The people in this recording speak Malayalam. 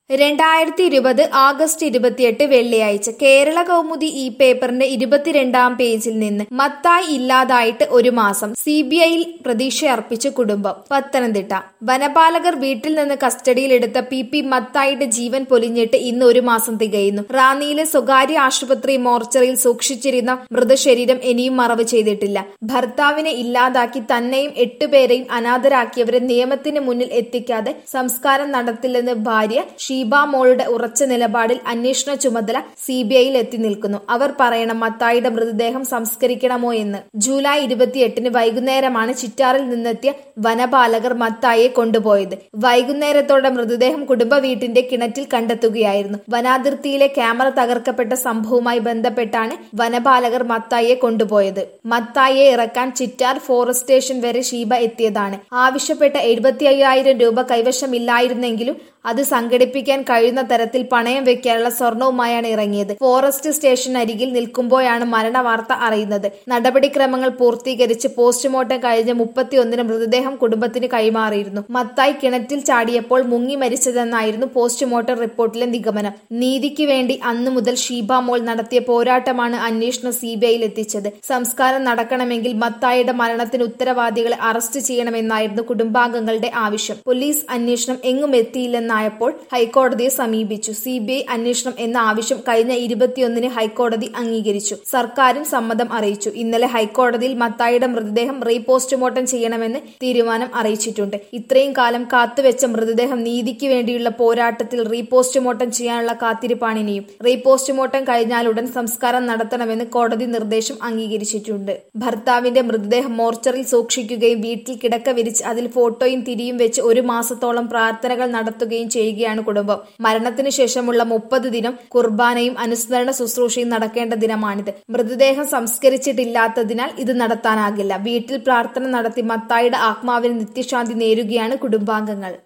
രണ്ടായിരത്തി ഇരുപത് ആഗസ്റ്റ് ഇരുപത്തിയെട്ട് വെള്ളിയാഴ്ച കേരള കൗമുദി ഈ പേപ്പറിന്റെ ഇരുപത്തിരണ്ടാം പേജിൽ നിന്ന് മത്തായി ഇല്ലാതായിട്ട് ഒരു മാസം സി ബി ഐയിൽ പ്രതീക്ഷയർപ്പിച്ച് കുടുംബം പത്തനംതിട്ട വനപാലകർ വീട്ടിൽ നിന്ന് കസ്റ്റഡിയിലെടുത്ത പി പി മത്തായിയുടെ ജീവൻ പൊലിഞ്ഞിട്ട് ഇന്ന് ഒരു മാസം തികയുന്നു റാന്നിയിലെ സ്വകാര്യ ആശുപത്രി മോർച്ചറിയിൽ സൂക്ഷിച്ചിരുന്ന മൃതശരീരം ഇനിയും മറവ് ചെയ്തിട്ടില്ല ഭർത്താവിനെ ഇല്ലാതാക്കി തന്നെയും എട്ടുപേരെയും അനാഥരാക്കിയവരെ നിയമത്തിന് മുന്നിൽ എത്തിക്കാതെ സംസ്കാരം നടത്തില്ലെന്ന് ഭാര്യ ഷീബ മോളുടെ ഉറച്ച നിലപാടിൽ അന്വേഷണ ചുമതല സി ബി ഐയിൽ എത്തി നിൽക്കുന്നു അവർ പറയണം മത്തായിയുടെ മൃതദേഹം സംസ്കരിക്കണമോ എന്ന് ജൂലൈ ഇരുപത്തിയെട്ടിന് വൈകുന്നേരമാണ് ചിറ്റാറിൽ നിന്നെത്തിയ വനപാലകർ മത്തായിയെ കൊണ്ടുപോയത് വൈകുന്നേരത്തോടെ മൃതദേഹം കുടുംബ വീട്ടിന്റെ കിണറ്റിൽ കണ്ടെത്തുകയായിരുന്നു വനാതിർത്തിയിലെ ക്യാമറ തകർക്കപ്പെട്ട സംഭവവുമായി ബന്ധപ്പെട്ടാണ് വനപാലകർ മത്തായിയെ കൊണ്ടുപോയത് മത്തായിയെ ഇറക്കാൻ ചിറ്റാർ ഫോറസ്റ്റ് സ്റ്റേഷൻ വരെ ഷീബ എത്തിയതാണ് ആവശ്യപ്പെട്ട എഴുപത്തി അയ്യായിരം രൂപ കൈവശമില്ലായിരുന്നെങ്കിലും അത് സംഘടിപ്പിക്കാൻ കഴിയുന്ന തരത്തിൽ പണയം വെക്കാനുള്ള സ്വർണവുമായാണ് ഇറങ്ങിയത് ഫോറസ്റ്റ് സ്റ്റേഷൻ അരികിൽ നിൽക്കുമ്പോഴാണ് മരണവാർത്ത അറിയുന്നത് നടപടിക്രമങ്ങൾ പൂർത്തീകരിച്ച് പോസ്റ്റ്മോർട്ടം കഴിഞ്ഞ് മുപ്പത്തിയൊന്നിന് മൃതദേഹം കുടുംബത്തിന് കൈമാറിയിരുന്നു മത്തായി കിണറ്റിൽ ചാടിയപ്പോൾ മുങ്ങി മരിച്ചതെന്നായിരുന്നു പോസ്റ്റ്മോർട്ടം റിപ്പോർട്ടിലെ നിഗമനം നീതിക്ക് വേണ്ടി അന്നു മുതൽ ഷീബ മോൾ നടത്തിയ പോരാട്ടമാണ് അന്വേഷണം സി ബി ഐയിൽ എത്തിച്ചത് സംസ്കാരം നടക്കണമെങ്കിൽ മത്തായിയുടെ മരണത്തിന് ഉത്തരവാദികളെ അറസ്റ്റ് ചെയ്യണമെന്നായിരുന്നു കുടുംബാംഗങ്ങളുടെ ആവശ്യം പോലീസ് അന്വേഷണം എങ്ങും എത്തിയില്ലെന്നായപ്പോൾ ഹൈക്കോടതിയെ സമീപിച്ചു സി ബി ഐ അന്വേഷണം എന്ന ആവശ്യം കഴിഞ്ഞ ഇരുപത്തിയൊന്നിന് ഹൈക്കോടതി അംഗീകരിച്ചു സർക്കാരും സമ്മതം അറിയിച്ചു ഇന്നലെ ഹൈക്കോടതിയിൽ മത്തായിയുടെ മൃതദേഹം റീപോസ്റ്റ്മോർട്ടം ചെയ്യണമെന്ന് തീരുമാനം അറിയിച്ചിട്ടുണ്ട് ഇത്രയും കാലം കാത്തുവെച്ച മൃതദേഹം നീതിക്ക് വേണ്ടിയുള്ള പോരാട്ടത്തിൽ റീപോസ്റ്റ്മോർട്ടം ചെയ്യാനുള്ള കാത്തിരിപ്പാണിനിയും റീപോസ്റ്റ്മോർട്ടം കഴിഞ്ഞാലുടൻ സംസ്കാരം നടത്തണമെന്ന് കോടതി നിർദ്ദേശം അംഗീകരിച്ചിട്ടുണ്ട് ഭർത്താവിന്റെ മൃതദേഹം മോർച്ചറിൽ സൂക്ഷിക്കുകയും വീട്ടിൽ കിടക്ക വിരിച്ച് അതിൽ ഫോട്ടോയും തിരിയും വെച്ച് ഒരു മാസത്തോളം പ്രാർത്ഥനകൾ നടത്തുകയും ചെയ്യുകയാണ് കുടുംബം മരണത്തിന് ശേഷമുള്ള മുപ്പത് ദിനം കുർബാനയും അനുസ്മരണ ശുശ്രൂഷയും നടക്കേണ്ട ദിനമാണിത് മൃതദേഹം സംസ്കരിച്ചിട്ടില്ലാത്തതിനാൽ ഇത് നടത്താനാകില്ല വീട്ടിൽ പ്രാർത്ഥന നടത്തി മത്തായിയുടെ ആത്മാവിന് നിത്യശാന്തി നേരുകയാണ് കുടുംബാംഗങ്ങൾ